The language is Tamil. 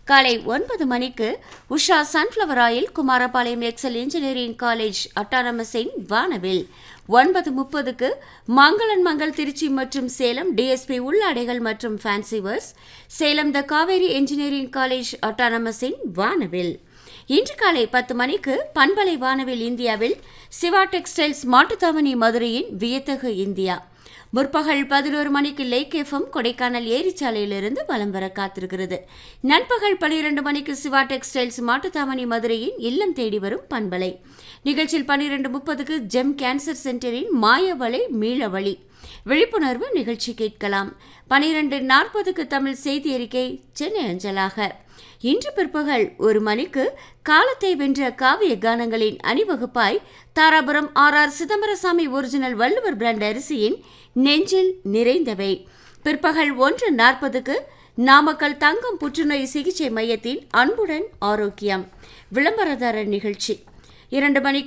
காலை ஒன்பது மணிக்கு Usha sunflower oil Kumarapalayam Excel engineering college அட்டானமஸின் வானவில் ஒன்பது முப்பதுக்கு மங்களன் மங்கள் திருச்சி மற்றும் சேலம் டிஎஸ்பி உள்ளாடைகள் மற்றும் fancy wares Salem the Kaveri engineering college அட்டானமஸின் வானவில் இன்று காலை பத்து மணிக்கு பண்பலை வானவில் இந்தியாவில் சிவா டெக்ஸ்டைல்ஸ் மாட்டுத்தாவணி மதுரையின் வியத்தகு இந்தியா முற்பகல் பதினோரு மணிக்கு லேக் எஃப்எம் கொடைக்கானல் ஏரிச்சாலையிலிருந்து வலம் வர காத்திருக்கிறது நண்பகல் பனிரெண்டு மணிக்கு சிவா டெக்ஸ்டைல்ஸ் மாட்டுத்தாவணி மதுரையின் இல்லம் தேடி வரும் பண்பலை நிகழ்ச்சியில் பன்னிரெண்டு முப்பதுக்கு ஜெம் கேன்சர் சென்டரின் மாயவளை மீளவழி விழிப்புணர்வு நிகழ்ச்சி கேட்கலாம் பனிரெண்டு நாற்பதுக்கு தமிழ் செய்தி அறிக்கை சென்னை அஞ்சலாக இன்று பிற்பகல் ஒரு மணிக்கு காலத்தை வென்ற காவிய கானங்களின் அணிவகுப்பாய் Dharapuram R R Chidambarasamy original Valluvar brand அரிசியின் நெஞ்சில் நிறைந்தவை பிற்பகல் ஒன்று நாற்பதுக்கு நாமக்கல் தங்கம் புற்றுநோய் சிகிச்சை மையத்தின் அன்புடன் ஆரோக்கியம் விளம்பரதாரர் நிகழ்ச்சி இரண்டு மணிக்கு